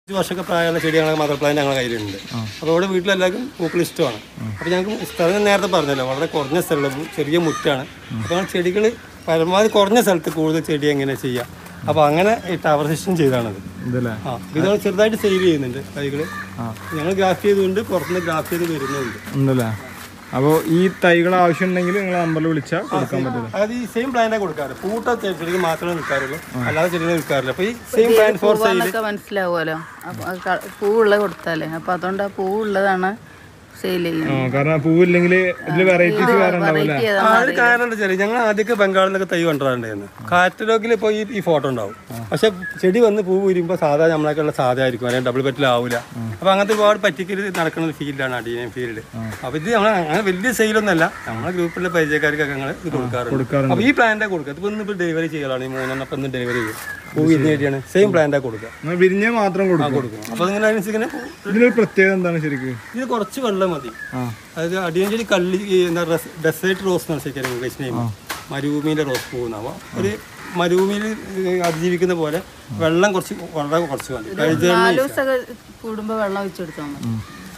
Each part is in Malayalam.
അഞ്ച് വർഷമൊക്കെ പ്രായമുള്ള ചെടികളൊക്കെ മദർ പ്ലാന്റ് ഞങ്ങളുടെ കയ്യിലുണ്ട് അപ്പോൾ ഇവിടെ വീട്ടിലെല്ലാവർക്കും പൂക്കൾ ഇഷ്ടമാണ് അപ്പോൾ ഞങ്ങൾക്ക് സ്ഥലം നേരത്തെ പറഞ്ഞല്ലോ വളരെ കുറഞ്ഞ സ്ഥലം ചെറിയ മുറ്റാണ് അപ്പോൾ ഞങ്ങൾ ചെടികൾ പരമാവധി കുറഞ്ഞ സ്ഥലത്ത് കൂടുതൽ ചെടി എങ്ങനെ ചെയ്യാം അപ്പോൾ അങ്ങനെ ഈ ടവർ സിസ്റ്റം ചെയ്താണത് ഇതല്ലേ ആ ഇത് ഞങ്ങൾ ചെറുതായിട്ട് സെയിൽ ചെയ്യുന്നുണ്ട് തൈകൾ ഞങ്ങൾ ഗ്രാഫ്റ്റ് ചെയ്തുകൊണ്ട് പുറത്തുനിന്ന് ഗ്രാഫ്റ്റ് ചെയ്ത് വരുന്നുണ്ട് ഉണ്ടല്ലേ അപ്പോൾ ഈ തൈകൾ ആവശ്യം ഉണ്ടെങ്കിൽ നിങ്ങൾ നമ്പറിൽ വിളിച്ചാൽ കൊടുക്കാൻ പറ്റില്ല അതായത് ഈ സെയിം പ്ലാന്റാണ് കൊടുക്കാറ് പൂട്ട ചെടിക്ക് മാത്രമേ നിൽക്കാറുള്ളൂ അല്ലാതെ ചെടികൾ നിൽക്കാറില്ല അപ്പോൾ ഈ സെയിം പ്ലാന്റ് ഫോർ സെയിൽ പൂവെന്നൊക്കെ മനസ്സിലാവുമല്ലോ അപ്പൊ അത് ക- പൂവുള്ളത് കൊടുത്താലേ അപ്പൊ അതുകൊണ്ട് ആ പൂവുള്ളതാണ് സെയിൽ ചെയ്യുന്നത് ആ കാരണം പൂവില്ലെങ്കിൽ ഇതിൽ വെറൈറ്റീസ് വേറെ ഉണ്ടാവില്ലേ വെറൈറ്റി ഏതാ ആ ഒരു കാരണം എന്താ വെച്ചാൽ ഞങ്ങൾ ആദ്യമൊക്കെ ബംഗാളിലൊക്കെ തൈ കൊണ്ടുവരാണ്ടായിരുന്നു കാറ്റലോഗിൽ ഇപ്പോൾ ഈ ഈ ഫോട്ടോ ഉണ്ടാവും പക്ഷെ ചെടി വന്ന് പൂ ഉരുമ്പോൾ സാധാ നമ്മളൊക്കെയുള്ള സാധാ ആയിരിക്കും അല്ലെങ്കിൽ ഡബിൾ പെറ്റിലാവില്ല അപ്പോൾ അങ്ങനത്തെ ഒരുപാട് പറ്റിക്കൽ നടക്കുന്ന ഒരു ഫീൽഡാണ് അടിയൻ ഫീൽഡ് അപ്പോൾ ഇത് ഞങ്ങൾ അങ്ങനെ വലിയ സെയിലൊന്നല്ല നമ്മളെ ഗ്രൂപ്പിലെ പരിചയക്കാർക്കൊക്കെ ഞങ്ങൾ ഇത് കൊടുക്കാറുണ്ട് കൊടുക്കാറുണ്ട്. അപ്പോൾ ഈ പ്ലാന്റാണ് കൊടുക്കുക ഇതിപ്പോൾ ഇന്ന് ഇപ്പോൾ ഡെലിവറി ചെയ്യലാണ് ഈ മൂന്നെണ്ണം ഇപ്പം ഇന്ന് ഡെലിവറി ചെയ്യും പൂ വിരിഞ്ഞ ചെടിയാണ് സെയിം പ്ലാന്റാണ് കൊടുക്കുക നിങ്ങൾ വിരിഞ്ഞ മാത്രം കൊടുക്കും കൊടുക്കും അപ്പോൾ ഇങ്ങനെ അതിനനുസരിച്ച് ഇങ്ങനെ പൂ- ഇതിനൊരു പ്രത്യേകത എന്താണ് ശരിക്കും ഇത് കുറച്ച് വെള്ളം മതി ആ അതായത് അടിയഞ്ചേരി കള്ളി ഈ എന്താ ഡെസേർട്ട് റോസ് എന്നാണ് ശരിക്കും ഇംഗ്ലീഷ് നെയിം മരുഭൂമിയിലെ റോസ് പൂന്നാവുക ഒരു മരുഭൂമിയിൽ അതിജീവിക്കുന്ന പോലെ വെള്ളം കുറച്ച് വളരെ കുറച്ച് മതി കഴിച്ച നാല് ദിവസമൊക്കെ കൂടുമ്പോ വെള്ളം ഒഴിച്ചെടുത്താൽ മതി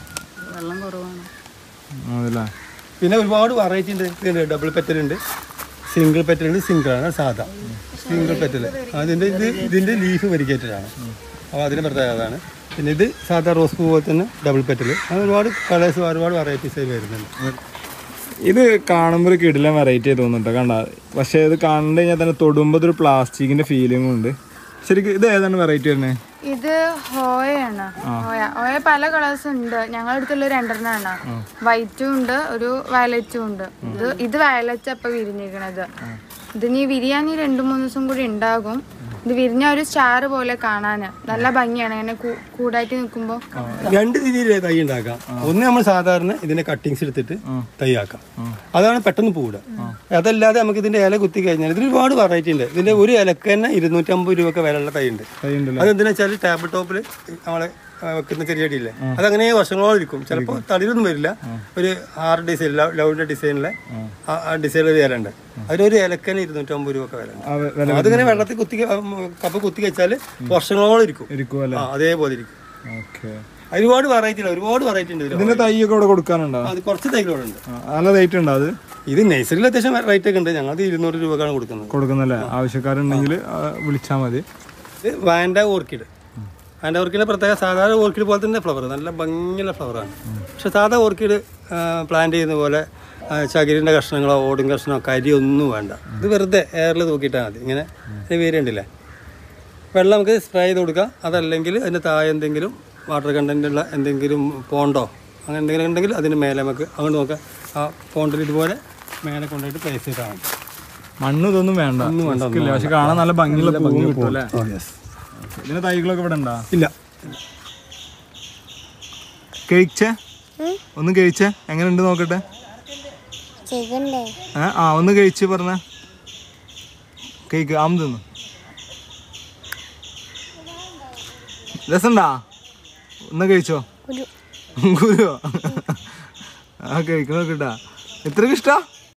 വെള്ളം കുറവാണ് അതല്ലേ പിന്നെ ഒരുപാട് വെറൈറ്റി ഉണ്ട് ഇതിൻ്റെ ഡബിൾ പെറ്റലുണ്ട് സിംഗിൾ പെറ്റലുണ്ട് സിംഗിൾ ആണ് സാധാ സിംഗിൾ പെറ്റൽ അതിൻ്റെ ഇത് ഇതിൻ്റെ ലീഫ് വെരിക്കേറ്റഡാണ് അപ്പോൾ അതിന് പ്രത്യേകത അതാണ് പിന്നെ ഇത് സാധാ റോസ് പൂ പോലെ തന്നെ ഡബിൾ പെറ്റൽ അങ്ങനെ ഒരുപാട് കളേഴ്സ് ഒരുപാട് വെറൈറ്റീസ് ആയി വരുന്നുണ്ട് ഇത് കാണുമ്പോൾ ഒരു കിടിലൻ വെറൈറ്റി ആയി തോന്നുന്നുട്ടോ കണ്ട പക്ഷേ ഇത് കണ്ടു കഴിഞ്ഞാൽ തന്നെ തൊടുമ്പോൾ ഒരു പ്ലാസ്റ്റിക്കിന്റെ ഫീലിംഗും ഉണ്ട് ശരിക്കും ഇത് ഏതാണ് വെറൈറ്റി വരുന്നത് ഇത് ഹോയാണ് ഹോയ ഹോയ പല കളേഴ്സ് ഉണ്ട് ഞങ്ങളുടെ അടുത്തുള്ള രണ്ടെണ്ണമാണ് വൈറ്റും ഉണ്ട് ഒരു വയലറ്റും ഉണ്ട് ഇത് ഇത് വയലറ്റ് അപ്പൊ വിരിഞ്ഞിരിക്കണത് ഇത് നീ വിരിയാൻ ഈ രണ്ടു മൂന്ന് ദിവസം കൂടി ഉണ്ടാകും ഇത് വിരിഞ്ഞ ഒരു സ്റ്റാർ പോലെ കാണാന് നല്ല ഭംഗിയാണ് ഇങ്ങനെ കൂ- കൂടായിട്ട് നിൽക്കുമ്പോ രണ്ട് രീതിയിൽ തൈ ഉണ്ടാക്കാം ഒന്ന് നമ്മൾ സാധാരണ ഇതിന്റെ കട്ടിങ്സ് എടുത്തിട്ട് തൈ ആക്കാം അതാണ് പെട്ടെന്ന് പൂടുക അതല്ലാതെ നമുക്ക് ഇതിന്റെ ഇല കുത്തി കഴിഞ്ഞാൽ ഇതിന് ഒരുപാട് വെറൈറ്റി ഉണ്ട് ഇതിന്റെ ഒരു ഇലക്ക് തന്നെ ഇരുന്നൂറ്റമ്പത് രൂപ വിലയുള്ള തൈ ഉണ്ട് തൈ ഉണ്ടല്ലോ അതെന്താ വെച്ചാൽ ടേബിൾ ടോപ്പിൽ നമ്മളെ ആ, വെക്കുന്ന ചെറിയ അടിയില്ലേ അതങ്ങനെ വർഷങ്ങളോളം ഇരിക്കും ചിലപ്പോൾ തളിരൊന്നും വരില്ല ഒരു ആറ് ഡിസൈൻ ലവിന്റെ ഡിസൈനിലെ ആ ഡിസൈനിൽ ഒരു ഇല ഉണ്ട് അതിനൊരു ഇലക്കന്നെ ഇരുന്നൂറ്റമ്പത് രൂപ ഒക്കെ വില ഉണ്ട് ആ വെ- വില അതിങ്ങനെ വെള്ളത്തിൽ കുത്തി കപ്പ് കുത്തി വെച്ചാൽ വർഷങ്ങളോളം ഇരിക്കും ഇരിക്കും അല്ലേ ആ അതേപോലെ ഇരിക്കും ഓക്കെ ഒരുപാട് വെറൈറ്റി ഉണ്ട് ഒരുപാട് വെറൈറ്റി ഉണ്ട് ഇതിൽ ഇതിന്റെ തൈയൊക്കെ ഇവിടെ കൊടുക്കാനുണ്ടോ അത് കുറച്ച് തൈകളുണ്ട് ആ, നല്ല റേറ്റ് ഉണ്ടോ അത് ഇത് നഴ്സറിയിൽ അത്യാവശ്യം റേറ്റ് ഒക്കെ ഉണ്ട് ഞങ്ങൾ ഇരുന്നൂറ് രൂപക്കാണ് കൊടുക്കുന്നത് കൊടുക്കുന്നല്ലേ ആവശ്യക്കാരുണ്ടെങ്കിൽ വിളിച്ചാൽ മതി ഇത് വാൻഡ ഓർക്കിഡ് വാൻഡ ഓർക്കിഡിന്റെ പ്രത്യേക സാധാരണ ഓർക്കിഡ് പോലെ തന്നെ ഫ്ലവർ നല്ല ഭംഗിയുള്ള ഫ്ലവറാണ് പക്ഷെ സാധാ ഓർക്കിഡ് പ്ലാന്റ് ചെയ്യുന്ന പോലെ ആ, ചകിരിന്റെ കഷ്ണങ്ങളോ ഓടും കഷ്ണമോ കരി ഒന്നും വേണ്ട ഇത് വെറുതെ എയറിൽ തൂക്കിയിട്ടാൽ മതി ഇങ്ങനെ ഇതിന് പേര് ഉണ്ടല്ലേ വെള്ളം നമുക്ക് സ്പ്രേ ചെയ്ത് കൊടുക്കാം അതല്ലെങ്കിൽ അതിൻ്റെ താഴെ എന്തെങ്കിലും വാട്ടർ കണ്ടന്റ് ഉള്ള എന്തെങ്കിലും പോണ്ടോ അങ്ങനെ എന്തെങ്കിലും ഉണ്ടെങ്കിൽ അതിന് മേലെ നമുക്ക് അങ്ങോട്ട് നോക്കാം ആ പോണ്ടിൽ ഇതുപോലെ മേലെ കൊണ്ടുപോയിട്ട് പ്ലേസ് ചെയ്താൽ മതി മണ്ണ് ഇതൊന്നും വേണ്ട risk ഇല്ല. പക്ഷെ കാണാൻ നല്ല ഭംഗിയുള്ള പൂവും കിട്ടും അല്ലേ ഓ യെസ് ഇതിന്റെ തൈകളൊക്കെ ഇവിടെ ഉണ്ടോ ഇല്ല കഴിച്ചേ ഒന്ന് കഴിച്ചേ എങ്ങനെയുണ്ട് നോക്കട്ടെ ചെയ്യണ്ടേ ഏ ആ ഒന്ന് കഴിച്ച് പറഞ്ഞ കേക്ക് ആം തിന്നു രസണ്ടാ ഒന്ന് കഴിച്ചോ ഒരു ഗുരുവോ ആ കഴിക്കണ നോക്കട്ടാ ഇത്രക്ക് ഇഷ്ടാ